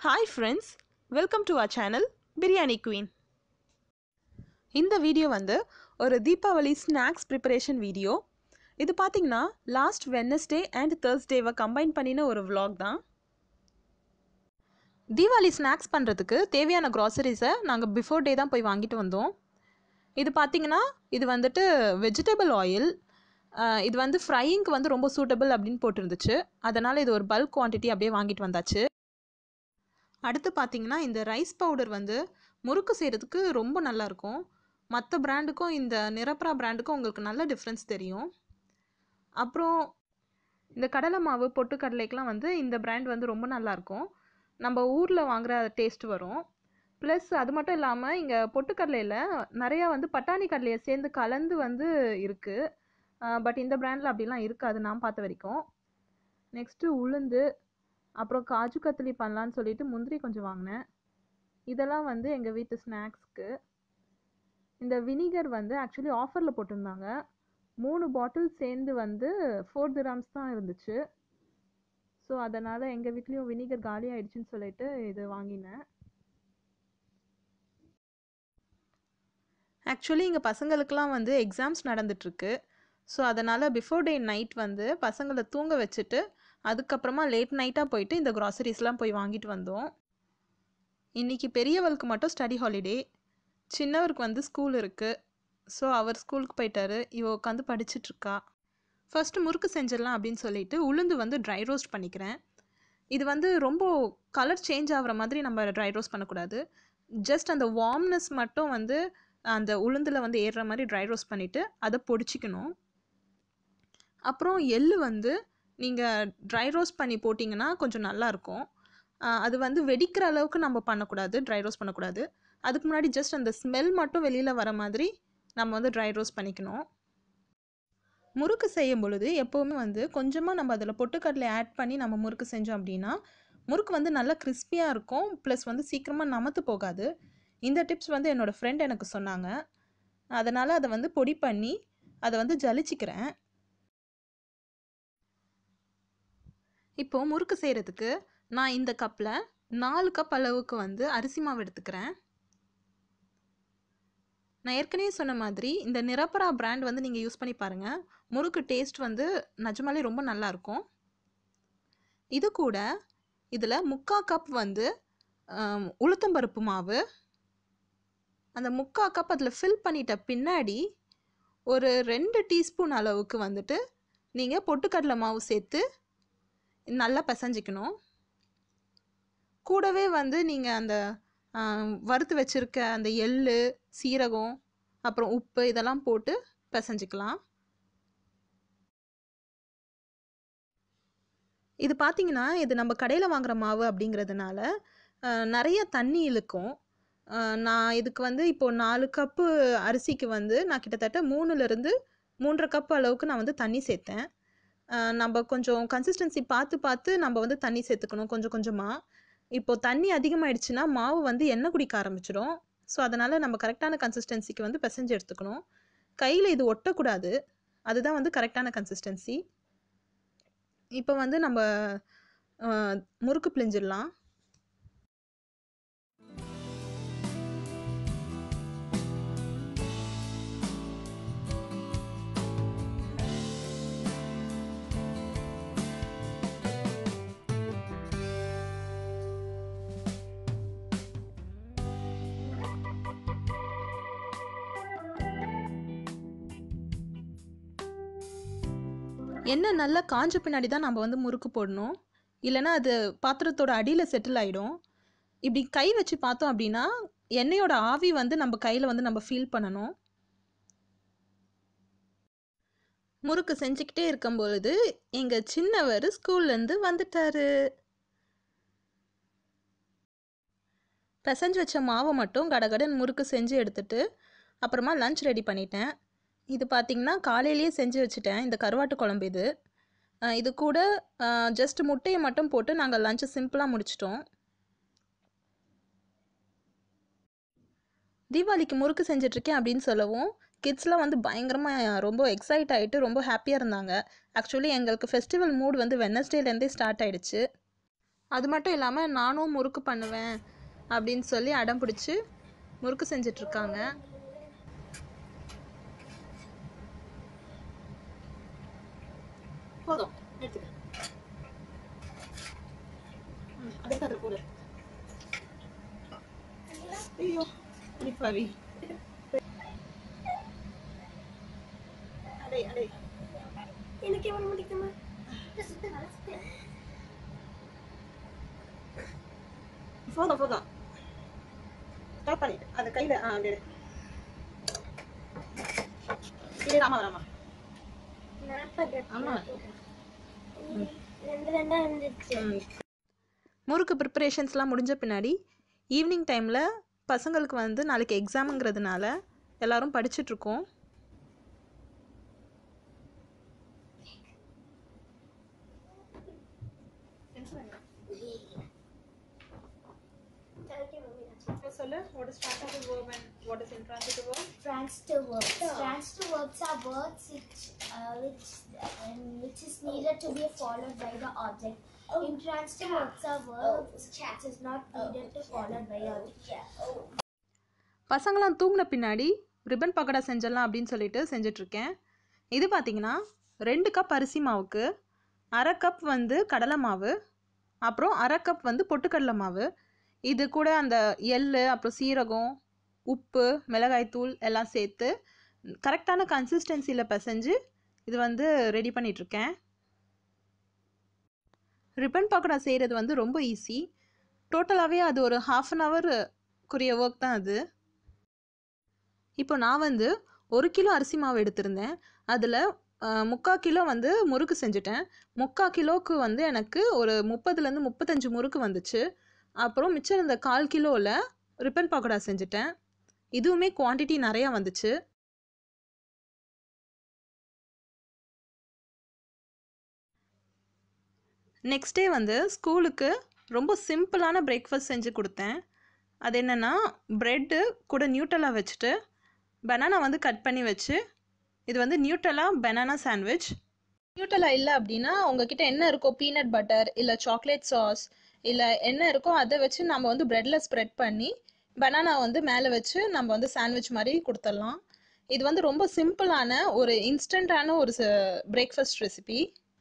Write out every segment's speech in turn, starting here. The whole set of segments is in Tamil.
Hi friends welcome to our channel biryani queen இந்த வீடியோ வந்து ஒரு தீபாவளி ஸ்நாக்ஸ் ப்ரிப்பரேஷன் வீடியோ இது பார்த்தீங்கன்னா லாஸ்ட் வெனஸ்டே அண்ட் தேர்ஸ்டேவை கம்பைன் பண்ணின ஒரு vlog தான் தீபாவளி ஸ்நாக்ஸ் பண்ணுறதுக்கு தேவையான க்ராசரிஸை நாங்கள் பிஃபோர் டே தான் போய் வாங்கிட்டு வந்தோம் இது பார்த்தீங்கன்னா இது வந்துட்டு வெஜிடபிள் ஆயில் இது வந்து ஃப்ரையிங்க்கு வந்து ரொம்ப சூட்டபிள் அப்படின்னு போட்டிருந்துச்சு அதனால் இது ஒரு பல்க் குவான்டிட்டி அப்படியே வாங்கிட்டு வந்தாச்சு அடுத்து பார்த்தீங்கன்னா இந்த ரைஸ் பவுடர் வந்து முறுக்கு செய்கிறதுக்கு ரொம்ப நல்லாயிருக்கும் மற்ற பிராண்டுக்கும் இந்த நிரப்பரா பிராண்டுக்கும் உங்களுக்கு நல்ல டிஃப்ரென்ஸ் தெரியும் அப்புறம் இந்த கடலை மாவு பொட்டுக்கடலைக்கெலாம் வந்து இந்த பிராண்ட் வந்து ரொம்ப நல்லாயிருக்கும் நம்ம ஊரில் வாங்குகிற டேஸ்ட் வரும் ப்ளஸ் அது மட்டும் இல்லாமல் இங்கே பொட்டுக்கடலையில் நிறையா வந்து பட்டாணி கடலையை சேர்ந்து கலந்து வந்து இருக்குது பட் இந்த பிராண்டில் அப்படிலாம் இருக்காது நான் பார்த்த வரைக்கும் நெக்ஸ்ட்டு உளுந்து அப்புறம் காஜு கத்திலி பண்ணலான்னு சொல்லிட்டு முந்திரி கொஞ்சம் வாங்கினேன் இதெல்லாம் வந்து எங்கள் வீட்டு ஸ்நாக்ஸ்க்கு இந்த வினிகர் வந்து ஆக்சுவலி ஆஃபரில் போட்டிருந்தாங்க மூணு பாட்டில் சேர்ந்து வந்து ஃபோர் திராம்ஸ் தான் இருந்துச்சு ஸோ அதனால் எங்கள் வீட்லேயும் வினிகர் காலி ஆயிடுச்சுன்னு சொல்லிட்டு இது வாங்கினேன் ஆக்சுவலி இங்கே பசங்களுக்கெலாம் வந்து எக்ஸாம்ஸ் நடந்துட்டுருக்கு ஸோ அதனால் பிஃபோர் டே நைட் வந்து பசங்களை தூங்க வச்சுட்டு அதுக்கப்புறமா லேட் நைட்டாக போயிட்டு இந்த க்ராசரிஸ்லாம் போய் வாங்கிட்டு வந்தோம் இன்றைக்கி பெரியவளுக்கு மட்டும் ஸ்டடி ஹாலிடே சின்னவருக்கு வந்து ஸ்கூல் இருக்குது ஸோ அவர் ஸ்கூலுக்கு போயிட்டாரு இவ உட்காந்து படிச்சிட்ருக்கா ஃபர்ஸ்ட் முறுக்கு செஞ்சிடலாம் அப்படின்னு சொல்லிட்டு உளுந்து வந்து ட்ரை ரோஸ்ட் பண்ணிக்கிறேன் இது வந்து ரொம்ப கலர் சேஞ்ச் ஆகிற மாதிரி நம்ம ட்ரை ரோஸ்ட் பண்ணக்கூடாது ஜஸ்ட் அந்த வார்ம்னஸ் மட்டும் வந்து அந்த உளுந்தில் வந்து ஏறுற மாதிரி ட்ரை ரோஸ்ட் பண்ணிவிட்டு அதை பொடிச்சிக்கணும் அப்புறம் எள்ளு வந்து நீங்கள் ட்ரை ரோஸ்ட் பண்ணி போட்டிங்கன்னா கொஞ்சம் நல்லாயிருக்கும் அது வந்து வெடிக்கிற அளவுக்கு நம்ம பண்ணக்கூடாது ட்ரை ரோஸ்ட் பண்ணக்கூடாது அதுக்கு முன்னாடி ஜஸ்ட் அந்த ஸ்மெல் மட்டும் வெளியில் வர மாதிரி நம்ம வந்து ட்ரை ரோஸ்ட் பண்ணிக்கணும் முறுக்கு செய்யும் பொழுது எப்போவுமே வந்து கொஞ்சமாக நம்ம அதில் பொட்டுக்கடலை ஆட் பண்ணி நம்ம முறுக்கு செஞ்சோம் அப்படின்னா முறுக்கு வந்து நல்லா கிறிஸ்பியாக இருக்கும் ப்ளஸ் வந்து சீக்கிரமாக நமத்து போகாது இந்த டிப்ஸ் வந்து என்னோடய ஃப்ரெண்ட் எனக்கு சொன்னாங்க அதனால் அதை வந்து பொடி பண்ணி அதை வந்து ஜலிச்சிக்கிறேன் இப்போது முறுக்கு செய்கிறதுக்கு நான் இந்த கப்பில் நாலு கப் அளவுக்கு வந்து அரிசி மாவு எடுத்துக்கிறேன் நான் ஏற்கனவே சொன்ன மாதிரி இந்த நிரப்பரா பிராண்ட் வந்து நீங்கள் யூஸ் பண்ணி பாருங்கள் முறுக்கு டேஸ்ட் வந்து நிஜமாலே ரொம்ப நல்லாயிருக்கும் இது கூட இதில் முக்கா கப் வந்து உளுத்தம்பருப்பு மாவு அந்த முக்கா கப் அதில் ஃபில் பண்ணிட்ட பின்னாடி ஒரு ரெண்டு டீஸ்பூன் அளவுக்கு வந்துட்டு நீங்கள் பொட்டுக்கடலை மாவு சேர்த்து நல்லா பிசைஞ்சிக்கணும் கூடவே வந்து நீங்கள் அந்த வறுத்து வச்சுருக்க அந்த எள் சீரகம் அப்புறம் உப்பு இதெல்லாம் போட்டு பிசைஞ்சிக்கலாம் இது பார்த்தீங்கன்னா இது நம்ம கடையில் வாங்குகிற மாவு அப்படிங்கிறதுனால நிறைய தண்ணி இழுக்கும் நான் இதுக்கு வந்து இப்போது நாலு கப்பு அரிசிக்கு வந்து நான் கிட்டத்தட்ட மூணுலேருந்து மூன்றரை கப் அளவுக்கு நான் வந்து தண்ணி சேர்த்தேன் நம்ம கொஞ்சம் கன்சிஸ்டன்சி பார்த்து பார்த்து நம்ம வந்து தண்ணி சேர்த்துக்கணும் கொஞ்சம் கொஞ்சமாக இப்போது தண்ணி அதிகமாகிடுச்சுன்னா மாவு வந்து எண்ணெய் குடிக்க ஆரம்பிச்சிடும் ஸோ அதனால் நம்ம கரெக்டான கன்சிஸ்டன்சிக்கு வந்து பிசைஞ்சு எடுத்துக்கணும் கையில் இது ஒட்டக்கூடாது அதுதான் வந்து கரெக்டான கன்சிஸ்டன்சி இப்போ வந்து நம்ம முறுக்கு பிழிஞ்சிடலாம் எண்ணெய் நல்லா காஞ்ச பின்னாடி தான் நம்ம வந்து முறுக்கு போடணும் இல்லைனா அது பாத்திரத்தோட அடியில் செட்டில் ஆகிடும் இப்படி கை வச்சு பார்த்தோம் அப்படின்னா எண்ணெயோட ஆவி வந்து நம்ம கையில் வந்து நம்ம ஃபீல் பண்ணணும் முறுக்கு செஞ்சுக்கிட்டே இருக்கும் பொழுது எங்கள் சின்னவர் ஸ்கூல்லேருந்து வந்துட்டாரு பிசைஞ்சு வச்ச மாவை மட்டும் கடகடன் முறுக்கு செஞ்சு எடுத்துட்டு அப்புறமா லஞ்ச் ரெடி பண்ணிட்டேன் இது பார்த்திங்கன்னா காலையிலேயே செஞ்சு வச்சுட்டேன் இந்த கருவாட்டு குழம்பு இது இது கூட ஜஸ்ட் முட்டையை மட்டும் போட்டு நாங்கள் லஞ்சை சிம்பிளாக முடிச்சிட்டோம் தீபாவளிக்கு முறுக்கு செஞ்சிட்ருக்கேன் அப்படின்னு சொல்லவும் கிட்ஸ்லாம் வந்து பயங்கரமாக ரொம்ப எக்ஸைட் ஆகிட்டு ரொம்ப ஹாப்பியாக இருந்தாங்க ஆக்சுவலி எங்களுக்கு ஃபெஸ்டிவல் மூட் வந்து வெனஸ்டேலேருந்தே ஸ்டார்ட் ஆகிடுச்சு அது மட்டும் இல்லாமல் நானும் முறுக்கு பண்ணுவேன் அப்படின்னு சொல்லி அடம் பிடிச்சி முறுக்கு செஞ்சிட்ருக்காங்க போதும் எடுத்துக்க ம், அதை எடுத்து அதில் போடு ஐயோ அடிப்பாவி அடே அடே எனக்கு எவ்வளோ முடிக்குமா போதும் போதும் ஸ்டாப் பண்ணிட்டு அது கையில் ஆ அப்படியே இதே ராமா ராமா நாற்பது ஆமா ரெண்டு ரெண்டா இருந்துச்சு ம் முறுக்கு ப்ரிப்பரேஷன்ஸ்லாம் முடிஞ்ச பின்னாடி ஈவினிங் டைமில் பசங்களுக்கு வந்து நாளைக்கு எக்ஸாமுங்கிறதுனால எல்லாரும் படிச்சிட்ருக்கோம் சொல்லு what is transitive verb and what is intransitive verb Transitive verbs. Transitive verbs are words which, uh, which, um, which is needed to be followed by the object. Intransitive verbs are verbs which is not needed to followed by object. பசங்களாம் தூங்கின பின்னாடி ரிப்பன் பக்கோடா செஞ்சிடலாம் அப்படின்னு சொல்லிட்டு செஞ்சிட்ருக்கேன் இது பார்த்தீங்கன்னா ரெண்டு கப் அரிசி மாவுக்கு அரை கப் வந்து கடலை மாவு அப்புறம் அரை கப் வந்து பொட்டுக்கடலை மாவு இது கூட அந்த எள் அப்புறம் சீரகம் உப்பு மிளகாய்த்தூள் எல்லாம் சேர்த்து கரெக்டான கன்சிஸ்டன்சியில் பிசைஞ்சு இது வந்து ரெடி பண்ணிகிட்ருக்கேன் ரிப்பன் பக்கோடா செய்கிறது வந்து ரொம்ப ஈஸி டோட்டலாகவே அது ஒரு ஹாஃப் அன் ஹவருக்குரிய ஒர்க் தான் அது இப்போ நான் வந்து ஒரு கிலோ அரிசி மாவு எடுத்திருந்தேன் அதில் முக்கால் கிலோ வந்து முறுக்கு செஞ்சுட்டேன் முக்கால் கிலோவுக்கு வந்து எனக்கு ஒரு முப்பதுலேருந்து முப்பத்தஞ்சு முறுக்கு வந்துச்சு அப்புறம் மிச்சம் இருந்த கால் கிலோவில் ரிப்பன் பக்கோடா செஞ்சுட்டேன் இதுவுமே குவான்டிட்டி நிறையா வந்துச்சு நெக்ஸ்ட் டே வந்து ஸ்கூலுக்கு ரொம்ப சிம்பிளான பிரேக்ஃபாஸ்ட் செஞ்சு கொடுத்தேன் அது என்னென்னா ப்ரெட்டு கூட நியூட்டலா வச்சுட்டு பனானா வந்து கட் பண்ணி வச்சு இது வந்து நியூட்டலா பனானா சாண்ட்விச் நியூட்டலா இல்லை அப்படின்னா உங்ககிட்ட என்ன இருக்கோ பீனட் பட்டர் இல்லை சாக்லேட் சாஸ் இல்லை என்ன இருக்கோ அதை வச்சு நம்ம வந்து ப்ரெட்டில் ஸ்ப்ரெட் பண்ணி பனானா வந்து மேலே வச்சு நம்ம வந்து சாண்ட்விச் மாதிரி கொடுத்துடலாம் இது வந்து ரொம்ப சிம்பிளான ஒரு இன்ஸ்டண்ட்டான ஒரு பிரேக்ஃபாஸ்ட் ரெசிபி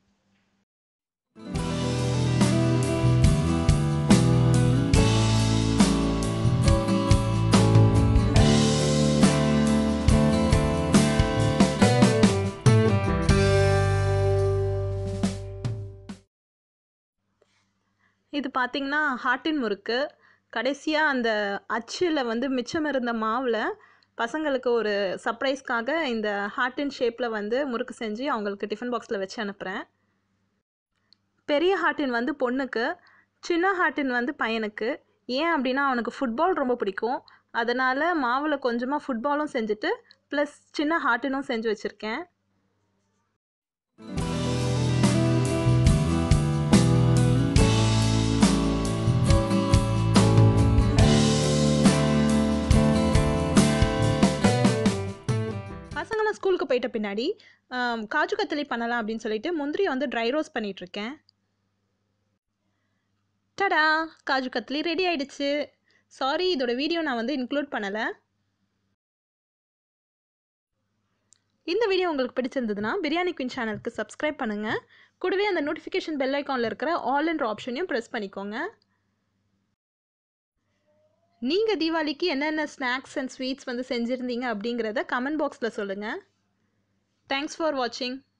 இது பார்த்தீங்கன்னா ஹாட்டின் முறுக்கு கடைசியாக அந்த அச்சில் வந்து மிச்சம் இருந்த மாவில் பசங்களுக்கு ஒரு சர்ப்ரைஸ்க்காக இந்த ஹார்ட்டின் ஷேப்பில் வந்து முறுக்கு செஞ்சு அவங்களுக்கு டிஃபன் பாக்ஸில் வச்சு அனுப்புகிறேன் பெரிய ஹார்ட்டின் வந்து பொண்ணுக்கு சின்ன ஹார்ட்டின் வந்து பையனுக்கு ஏன் அப்படின்னா அவனுக்கு ஃபுட்பால் ரொம்ப பிடிக்கும் அதனால் மாவில் கொஞ்சமாக ஃபுட்பாலும் செஞ்சுட்டு ப்ளஸ் சின்ன ஹார்ட்டினும் செஞ்சு வச்சுருக்கேன் பசங்களாம் ஸ்கூலுக்கு போயிட்ட பின்னாடி ஆம், காஜு கத்தலி பண்ணலாம் அப்படின்னு சொல்லிட்டு முந்திரியை வந்து ட்ரை ரோஸ்ட் பண்ணிகிட்ருக்கேன் டடா காஜு கத்லி ரெடி ஆயிடுச்சு சாரி இதோட வீடியோ நான் வந்து இன்க்ளூட் பண்ணலை இந்த வீடியோ உங்களுக்கு பிடிச்சிருந்ததுன்னா பிரியாணி குயின் சேனலுக்கு சப்ஸ்கிரைப் பண்ணுங்கள் கூடவே அந்த நோட்டிஃபிகேஷன் பெல் ஐக்கானில் இருக்கிற ஆல் என்ற ஆப்ஷனையும் ப்ரெஸ் பண்ணிக்கோங்க நீங்கள் தீபாவளிக்கு என்னென்ன ஸ்நாக்ஸ் அண்ட் ஸ்வீட்ஸ் வந்து செஞ்சுருந்தீங்க அப்படிங்கிறத கமெண்ட் பாக்ஸில் சொல்லுங்கள் தேங்க்ஸ் ஃபார் வாட்சிங்